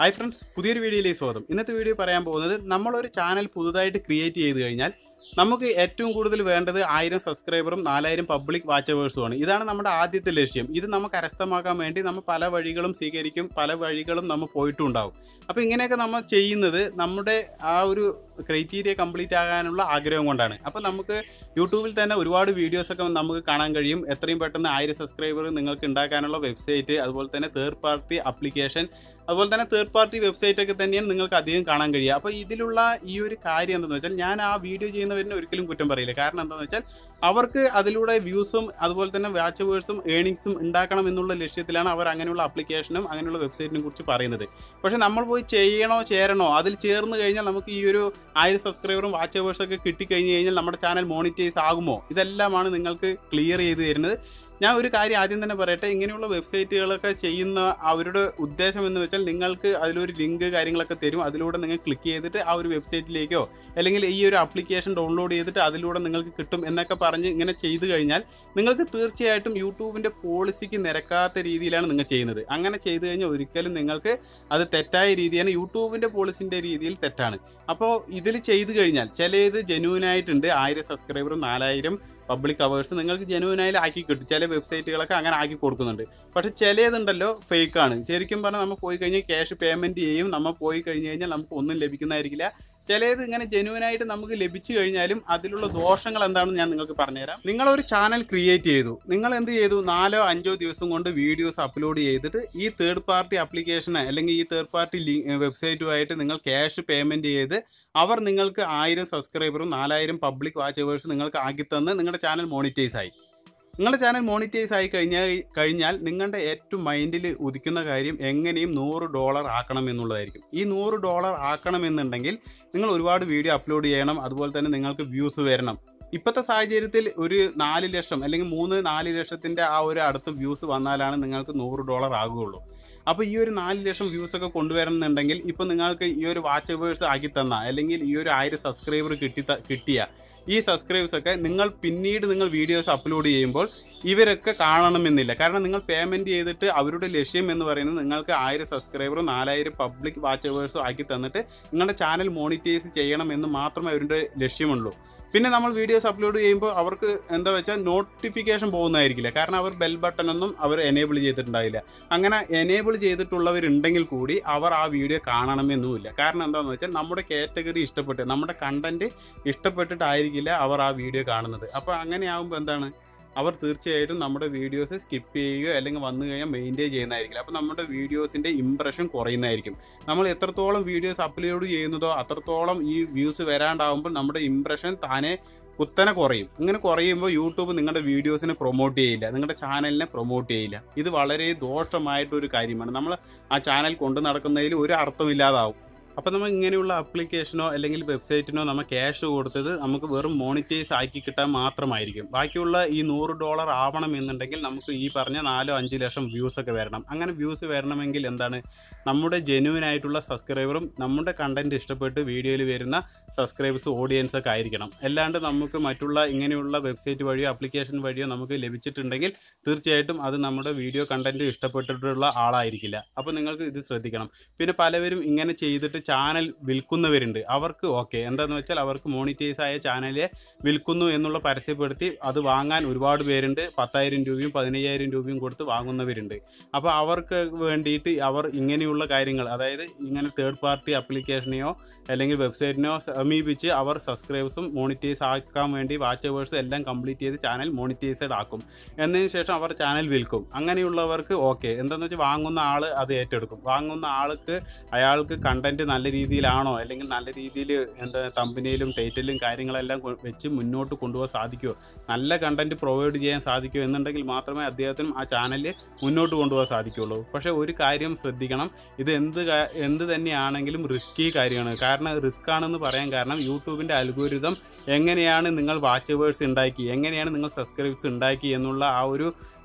hi friends പുതിയൊരു വീഡിയോയിലേക്ക് സ്വാഗതം ഇന്നത്തെ വീഡിയോ പറയാൻ പോകുന്നത് നമ്മളൊരു ചാനൽ പുതുതായിട്ട് ക്രിയേറ്റ് ചെയ്ത് കഴിഞ്ഞാൽ നമുക്ക് ഏറ്റവും കൂടുതൽ വേണ്ടത് ആയിരം സബ്സ്ക്രൈബറും നാലായിരം പബ്ലിക് വാച്ചവേഴ്സുമാണ് ഇതാണ് നമ്മുടെ ആദ്യത്തെ ലക്ഷ്യം ഇത് നമുക്ക് കരസ്ഥമാക്കാൻ വേണ്ടി നമ്മൾ പല വഴികളും സ്വീകരിക്കും പല വഴികളും നമ്മൾ പോയിട്ടുണ്ടാവും അപ്പോൾ ഇങ്ങനെയൊക്കെ നമ്മൾ ചെയ്യുന്നത് നമ്മുടെ ആ ഒരു ക്രൈറ്റീരിയ കംപ്ലീറ്റ് ആകാനുള്ള ആഗ്രഹം കൊണ്ടാണ് അപ്പോൾ നമുക്ക് യൂട്യൂബിൽ തന്നെ ഒരുപാട് വീഡിയോസൊക്കെ നമുക്ക് കാണാൻ കഴിയും എത്രയും പെട്ടെന്ന് ആയിരം സബ്സ്ക്രൈബർ നിങ്ങൾക്ക് ഉണ്ടാക്കാനുള്ള വെബ്സൈറ്റ് അതുപോലെ തന്നെ തേർഡ് പാർട്ടി അപ്ലിക്കേഷൻ അതുപോലെ തന്നെ തേർഡ് പാർട്ടി വെബ്സൈറ്റ് ഒക്കെ തന്നെയാണ് നിങ്ങൾക്ക് അധികം കാണാൻ കഴിയുക അപ്പോൾ ഇതിലുള്ള ഈ ഒരു കാര്യം എന്താണെന്ന് വെച്ചാൽ ഞാൻ ആ വീഡിയോ ചെയ്യുന്നവരിനെ ഒരിക്കലും കുറ്റം പറയില്ല കാരണം എന്താണെന്ന് വെച്ചാൽ അവർക്ക് അതിലൂടെ വ്യൂസും അതുപോലെ തന്നെ വാച്ചവേഴ്സും ഏണിങ്സും ഉണ്ടാക്കണം എന്നുള്ള ലക്ഷ്യത്തിലാണ് അവർ അങ്ങനെയുള്ള ആപ്ലിക്കേഷനും അങ്ങനെയുള്ള വെബ്സൈറ്റിനെ കുറിച്ച് പറയുന്നത് പക്ഷേ നമ്മൾ പോയി ചെയ്യണോ ചേരണോ അതിൽ ചേർന്ന് കഴിഞ്ഞാൽ നമുക്ക് ഈ ഒരു ആയിരം സബ്സ്ക്രൈബറും വാച്ചവേഴ്സും ഒക്കെ കിട്ടിക്കഴിഞ്ഞ് കഴിഞ്ഞാൽ നമ്മുടെ ചാനൽ മോണിറ്റൈസ് ആകുമോ ഇതെല്ലാമാണ് നിങ്ങൾക്ക് ക്ലിയർ ചെയ്ത് തരുന്നത് ഞാൻ ഒരു കാര്യം ആദ്യം തന്നെ പറയട്ടെ ഇങ്ങനെയുള്ള വെബ്സൈറ്റുകളൊക്കെ ചെയ്യുന്ന അവരുടെ ഉദ്ദേശം എന്ന് വെച്ചാൽ നിങ്ങൾക്ക് അതിലൊരു ലിങ്ക് കാര്യങ്ങളൊക്കെ തരും അതിലൂടെ നിങ്ങൾ ക്ലിക്ക് ചെയ്തിട്ട് ആ ഒരു വെബ്സൈറ്റിലേക്കോ അല്ലെങ്കിൽ ഈ ഒരു ആപ്ലിക്കേഷൻ ഡൗൺലോഡ് ചെയ്തിട്ട് അതിലൂടെ നിങ്ങൾക്ക് കിട്ടും എന്നൊക്കെ പറഞ്ഞ് ഇങ്ങനെ ചെയ്തു കഴിഞ്ഞാൽ നിങ്ങൾക്ക് തീർച്ചയായിട്ടും യൂട്യൂബിൻ്റെ പോളിസിക്ക് നിരക്കാത്ത രീതിയിലാണ് നിങ്ങൾ ചെയ്യുന്നത് അങ്ങനെ ചെയ്തു കഴിഞ്ഞാൽ ഒരിക്കലും നിങ്ങൾക്ക് അത് തെറ്റായ രീതിയാണ് യൂട്യൂബിൻ്റെ പോളിസിൻ്റെ രീതിയിൽ തെറ്റാണ് അപ്പോൾ ഇതിൽ ചെയ്തു കഴിഞ്ഞാൽ ചിലത് ജെന്യൂനായിട്ടുണ്ട് ആയിരം സബ്സ്ക്രൈബറും നാലായിരം പബ്ലിക് അവേഴ്സ് നിങ്ങൾക്ക് ജെനുവിനായി ആക്കി കിട്ടും ചില വെബ്സൈറ്റുകളൊക്കെ അങ്ങനെ ആക്കി കൊടുക്കുന്നുണ്ട് പക്ഷെ ചിലതുണ്ടല്ലോ ഫേക്കാണ് ശരിക്കും പറഞ്ഞാൽ നമ്മൾ പോയി കഴിഞ്ഞാൽ ക്യാഷ് പേയ്മെൻറ്റ് ചെയ്യും നമ്മൾ പോയി കഴിഞ്ഞ് കഴിഞ്ഞാൽ നമുക്ക് ഒന്നും ലഭിക്കുന്നതായിരിക്കില്ല ചിലത് ഇങ്ങനെ ജെനുവിനായിട്ട് നമുക്ക് ലഭിച്ചു കഴിഞ്ഞാലും അതിലുള്ള ദോഷങ്ങൾ എന്താണെന്ന് ഞാൻ നിങ്ങൾക്ക് പറഞ്ഞുതരാം നിങ്ങൾ ഒരു ചാനൽ ക്രിയേറ്റ് ചെയ്തു നിങ്ങൾ എന്ത് ചെയ്തു നാലോ അഞ്ചോ ദിവസം കൊണ്ട് വീഡിയോസ് അപ്ലോഡ് ചെയ്തിട്ട് ഈ തേർഡ് പാർട്ടി ആപ്ലിക്കേഷന് അല്ലെങ്കിൽ ഈ തേർഡ് പാർട്ടി വെബ്സൈറ്റുമായിട്ട് നിങ്ങൾ ക്യാഷ് പേയ്മെൻറ്റ് ചെയ്ത് അവർ നിങ്ങൾക്ക് ആയിരം സബ്സ്ക്രൈബറും നാലായിരം പബ്ലിക് വാച്ചവേഴ്സ് നിങ്ങൾക്ക് ആക്കി തന്ന് നിങ്ങളുടെ ചാനൽ മോണിറ്റൈസ് ആയി നിങ്ങളുടെ ചാനൽ മോണിറ്റൈസ് ആയി കഴിഞ്ഞാൽ കഴിഞ്ഞാൽ നിങ്ങളുടെ ഏറ്റവും മൈൻഡിൽ ഉദിക്കുന്ന കാര്യം എങ്ങനെയും നൂറ് ഡോളർ ആക്കണം എന്നുള്ളതായിരിക്കും ഈ നൂറ് ഡോളർ ആക്കണമെന്നുണ്ടെങ്കിൽ നിങ്ങൾ ഒരുപാട് വീഡിയോ അപ്ലോഡ് ചെയ്യണം അതുപോലെ തന്നെ നിങ്ങൾക്ക് വ്യൂസ് വരണം ഇപ്പോഴത്തെ സാഹചര്യത്തിൽ ഒരു നാല് ലക്ഷം അല്ലെങ്കിൽ മൂന്ന് നാല് ലക്ഷത്തിൻ്റെ ആ ഒരു അടുത്ത വ്യൂസ് വന്നാലാണ് നിങ്ങൾക്ക് നൂറ് ഡോളർ ആകുകയുള്ളൂ അപ്പോൾ ഈ ഒരു നാല് ലക്ഷം വ്യൂസ് ഒക്കെ കൊണ്ടുവരണമെന്നുണ്ടെങ്കിൽ ഇപ്പോൾ നിങ്ങൾക്ക് ഈ ഒരു വാച്ചവേഴ്സ് ആക്കി തന്ന അല്ലെങ്കിൽ ഈ ഒരു ആയിരം സബ്സ്ക്രൈബർ കിട്ടി ത- കിട്ടിയ ഈ സബ്സ്ക്രൈബേഴ്സ് ഒക്കെ നിങ്ങൾ പിന്നീട് നിങ്ങൾ വീഡിയോസ് അപ്ലോഡ് ചെയ്യുമ്പോൾ ഇവരൊക്കെ കാണണമെന്നില്ല കാരണം നിങ്ങൾ പേയ്മെൻറ്റ് ചെയ്തിട്ട് അവരുടെ ലക്ഷ്യം എന്ന് പറയുന്നത് നിങ്ങൾക്ക് ആയിരം സബ്സ്ക്രൈബറും നാലായിരം പബ്ലിക് വാച്ചവേഴ്സും ആക്കി തന്നിട്ട് നിങ്ങളുടെ ചാനൽ മോണിറ്റൈസ് ചെയ്യണം എന്ന് മാത്രമേ അവരുടെ ലക്ഷ്യമുള്ളൂ പിന്നെ നമ്മൾ വീഡിയോസ് അപ്ലോഡ് ചെയ്യുമ്പോൾ അവർക്ക് എന്താ വെച്ചാൽ നോട്ടിഫിക്കേഷൻ പോകുന്നതായിരിക്കില്ല കാരണം അവർ ബെൽ ബട്ടണൊന്നും അവർ എനേബിൾ ചെയ്തിട്ടുണ്ടാവില്ല അങ്ങനെ എനേബിൾ ചെയ്തിട്ടുള്ളവരുണ്ടെങ്കിൽ കൂടി അവർ ആ വീഡിയോ കാണണമെന്നുമില്ല കാരണം എന്താണെന്ന് വെച്ചാൽ നമ്മുടെ കാറ്റഗറി ഇഷ്ടപ്പെട്ട് നമ്മുടെ കണ്ടന്റ് ഇഷ്ടപ്പെട്ടിട്ടായിരിക്കില്ല അവർ ആ വീഡിയോ കാണുന്നത് അപ്പോൾ അങ്ങനെ ആകുമ്പോൾ എന്താണ് അവർ തീർച്ചയായിട്ടും നമ്മുടെ വീഡിയോസ് സ്കിപ്പ് ചെയ്യുകയോ അല്ലെങ്കിൽ വന്നു കഴിഞ്ഞാൽ മെയിൻറ്റെയിൻ ചെയ്യുന്നതായിരിക്കില്ല അപ്പോൾ നമ്മുടെ വീഡിയോസിൻ്റെ ഇമ്പ്രഷൻ കുറയുന്നതായിരിക്കും നമ്മൾ എത്രത്തോളം വീഡിയോസ് അപ്ലോഡ് ചെയ്യുന്നതോ അത്രത്തോളം ഈ വ്യൂസ് വരാണ്ടാവുമ്പോൾ നമ്മുടെ ഇമ്പ്രഷൻ താനെ കുത്തനെ കുറയും ഇങ്ങനെ കുറയുമ്പോൾ യൂട്യൂബ് നിങ്ങളുടെ വീഡിയോസിനെ പ്രൊമോട്ട് ചെയ്യില്ല നിങ്ങളുടെ ചാനലിനെ പ്രൊമോട്ട് ചെയ്യില്ല ഇത് വളരെ ദോഷമായിട്ടൊരു കാര്യമാണ് നമ്മൾ ആ ചാനൽ കൊണ്ടു നടക്കുന്നതിൽ ഒരു അർത്ഥമില്ലാതാവും അപ്പോൾ നമ്മൾ ഇങ്ങനെയുള്ള ആപ്ലിക്കേഷനോ അല്ലെങ്കിൽ വെബ്സൈറ്റിനോ നമ്മൾ ക്യാഷ് കൊടുത്തത് നമുക്ക് വെറും മോണിറ്റൈസ് ആക്കി കിട്ടാൻ മാത്രമായിരിക്കും ബാക്കിയുള്ള ഈ നൂറ് ഡോളർ ആവണം എന്നുണ്ടെങ്കിൽ നമുക്ക് ഈ പറഞ്ഞ നാലോ അഞ്ച് ലക്ഷം വ്യൂസ് ഒക്കെ വരണം അങ്ങനെ വ്യൂസ് വരണമെങ്കിൽ എന്താണ് നമ്മുടെ ജെന്യൂൻ ആയിട്ടുള്ള സബ്സ്ക്രൈബറും നമ്മുടെ കണ്ടന്റ് ഇഷ്ടപ്പെട്ട് വീഡിയോയിൽ വരുന്ന സബ്സ്ക്രൈബേഴ്സ് ഓഡിയൻസ് ഒക്കെ ആയിരിക്കണം അല്ലാണ്ട് നമുക്ക് മറ്റുള്ള ഇങ്ങനെയുള്ള വെബ്സൈറ്റ് വഴിയോ ആപ്ലിക്കേഷൻ വഴിയോ നമുക്ക് ലഭിച്ചിട്ടുണ്ടെങ്കിൽ തീർച്ചയായിട്ടും അത് നമ്മുടെ വീഡിയോ കണ്ടന്റ് ഇഷ്ടപ്പെട്ടിട്ടുള്ള ആളായിരിക്കില്ല അപ്പോൾ നിങ്ങൾക്ക് ഇത് ശ്രദ്ധിക്കണം പിന്നെ പലവരും ഇങ്ങനെ ചെയ്തിട്ട് ചാനൽ വിൽക്കുന്നവരുണ്ട് അവർക്ക് ഓക്കെ എന്താണെന്ന് വെച്ചാൽ അവർക്ക് മോണിറ്റൈസ് ആയ ചാനലെ വിൽക്കുന്നു എന്നുള്ള പരസ്യപ്പെടുത്തി അത് വാങ്ങാൻ ഒരുപാട് പേരുണ്ട് പത്തായിരം രൂപയും പതിനയ്യായിരം രൂപയും കൊടുത്ത് വാങ്ങുന്നവരുണ്ട് അപ്പോൾ അവർക്ക് വേണ്ടിയിട്ട് അവർ ഇങ്ങനെയുള്ള കാര്യങ്ങൾ അതായത് ഇങ്ങനെ തേർഡ് പാർട്ടി ആപ്ലിക്കേഷനെയോ അല്ലെങ്കിൽ വെബ്സൈറ്റിനെയോ സമീപിച്ച് അവർ സബ്സ്ക്രൈബേഴ്സും മോണിറ്റൈസ് ആക്കാൻ വേണ്ടി വാച്ചവേഴ്സ് എല്ലാം കംപ്ലീറ്റ് ചെയ്ത് ചാനൽ മോണിറ്റൈസ്ഡ് ആക്കും എന്നതിന് ശേഷം അവർ ചാനൽ വിൽക്കും അങ്ങനെയുള്ളവർക്ക് ഓക്കെ എന്താണെന്ന് വെച്ചാൽ വാങ്ങുന്ന ആൾ അത് ഏറ്റെടുക്കും വാങ്ങുന്ന ആൾക്ക് അയാൾക്ക് കണ്ടന്റ് നല്ല രീതിയിലാണോ അല്ലെങ്കിൽ നല്ല രീതിയിൽ എന്താ തമ്പനിയിലും ടൈറ്റിലും കാര്യങ്ങളെല്ലാം കൊ- വെച്ച് മുന്നോട്ട് കൊണ്ടുപോകാൻ സാധിക്കുമോ നല്ല കണ്ടന്റ് പ്രൊവൈഡ് ചെയ്യാൻ സാധിക്കുമോ എന്നുണ്ടെങ്കിൽ മാത്രമേ അദ്ദേഹത്തിനും ആ ചാനലിൽ മുന്നോട്ട് കൊണ്ടുപോകാൻ സാധിക്കുള്ളൂ പക്ഷേ ഒരു കാര്യം ശ്രദ്ധിക്കണം ഇത് എന്ത് കാ- എന്ത് തന്നെയാണെങ്കിലും റിസ്കി കാര്യമാണ് കാരണം റിസ്ക് ആണെന്ന് പറയാൻ കാരണം യൂട്യൂബിൻ്റെ അൽഗോരിതം എങ്ങനെയാണ് നിങ്ങൾ വാച്ചവേഴ്സ് ഉണ്ടാക്കി എങ്ങനെയാണ് നിങ്ങൾ സബ്സ്ക്രൈബ്സ് ഉണ്ടാക്കി എന്നുള്ള ആ ഒരു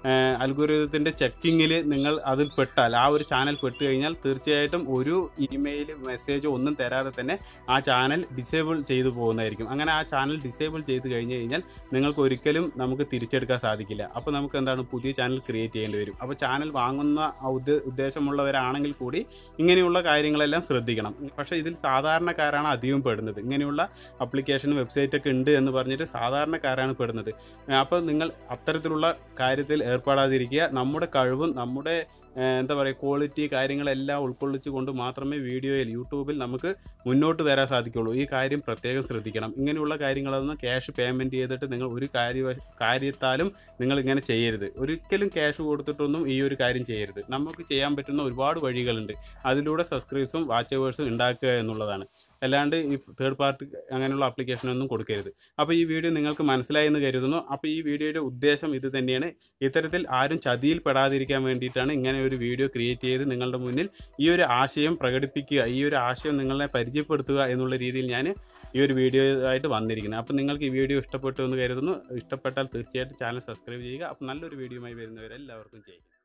അൽഗോരിതത്തിൻ്റെ ചെക്കിങ്ങിൽ നിങ്ങൾ അതിൽ പെട്ടാൽ ആ ഒരു ചാനൽ പെട്ട് കഴിഞ്ഞാൽ തീർച്ചയായിട്ടും ഒരു ഇമെയിൽ മെസ്സേജോ ഒന്നും തരാതെ തന്നെ ആ ചാനൽ ഡിസേബിൾ ചെയ്തു പോകുന്നതായിരിക്കും അങ്ങനെ ആ ചാനൽ ഡിസേബിൾ ചെയ്ത് കഴിഞ്ഞ് കഴിഞ്ഞാൽ നിങ്ങൾക്ക് ഒരിക്കലും നമുക്ക് തിരിച്ചെടുക്കാൻ സാധിക്കില്ല അപ്പോൾ നമുക്ക് എന്താണ് പുതിയ ചാനൽ ക്രിയേറ്റ് ചെയ്യേണ്ടി വരും അപ്പോൾ ചാനൽ വാങ്ങുന്ന ആ ഉദ്ദേ ഉദ്ദേശമുള്ളവരാണെങ്കിൽ കൂടി ഇങ്ങനെയുള്ള കാര്യങ്ങളെല്ലാം ശ്രദ്ധിക്കണം പക്ഷേ ഇതിൽ സാധാരണക്കാരാണ് അധികം പെടുന്നത് ഇങ്ങനെയുള്ള അപ്ലിക്കേഷൻ വെബ്സൈറ്റ് ഒക്കെ ഉണ്ട് എന്ന് പറഞ്ഞിട്ട് സാധാരണക്കാരാണ് പെടുന്നത് അപ്പോൾ നിങ്ങൾ അത്തരത്തിലുള്ള കാര്യത്തിൽ ഏർപ്പെടാതിരിക്കുക നമ്മുടെ കഴിവും നമ്മുടെ ഏഹ്, എന്താ പറയുക ക്വാളിറ്റി കാര്യങ്ങളെല്ലാം ഉൾക്കൊള്ളിച്ചുകൊണ്ട് മാത്രമേ വീഡിയോയിൽ യൂട്യൂബിൽ നമുക്ക് മുന്നോട്ട് വരാൻ സാധിക്കുള്ളൂ ഈ കാര്യം പ്രത്യേകം ശ്രദ്ധിക്കണം ഇങ്ങനെയുള്ള കാര്യങ്ങളൊന്നും ക്യാഷ് പേയ്മെൻറ്റ് ചെയ്തിട്ട് നിങ്ങൾ ഒരു കാര്യ കാര്യത്താലും നിങ്ങൾ ഇങ്ങനെ ചെയ്യരുത് ഒരിക്കലും ക്യാഷ് കൊടുത്തിട്ടൊന്നും ഈ ഒരു കാര്യം ചെയ്യരുത് നമുക്ക് ചെയ്യാൻ പറ്റുന്ന ഒരുപാട് വഴികളുണ്ട് അതിലൂടെ സബ്സ്ക്രൈബ്സും വാച്ചവേഴ്സും ഉണ്ടാക്കുക എന്നുള്ളതാണ് അല്ലാണ്ട് ഈ തേർഡ് പാർട്ടി അങ്ങനെയുള്ള അപ്ലിക്കേഷനൊന്നും കൊടുക്കരുത് അപ്പോൾ ഈ വീഡിയോ നിങ്ങൾക്ക് മനസ്സിലായി എന്ന് കരുതുന്നു അപ്പോൾ ഈ വീഡിയോയുടെ ഉദ്ദേശം ഇത് തന്നെയാണ് ഇത്തരത്തിൽ ആരും ചതിയിൽ പെടാതിരിക്കാൻ വേണ്ടിയിട്ടാണ് ഇങ്ങനെ ഒരു വീഡിയോ ക്രിയേറ്റ് ചെയ്ത് നിങ്ങളുടെ മുന്നിൽ ഈ ഒരു ആശയം പ്രകടിപ്പിക്കുക ഈ ഒരു ആശയം നിങ്ങളെ പരിചയപ്പെടുത്തുക എന്നുള്ള രീതിയിൽ ഞാൻ ഈ ഒരു വീഡിയോ ആയിട്ട് വന്നിരിക്കുന്നത് അപ്പോൾ നിങ്ങൾക്ക് ഈ വീഡിയോ ഇഷ്ടപ്പെട്ടു എന്ന് കരുതുന്നു ഇഷ്ടപ്പെട്ടാൽ തീർച്ചയായിട്ടും ചാനൽ സബ്സ്ക്രൈബ് ചെയ്യുക അപ്പോൾ നല്ലൊരു വീഡിയോയുമായി വരുന്നവരെല്ലാവർക്കും ചെയ്യും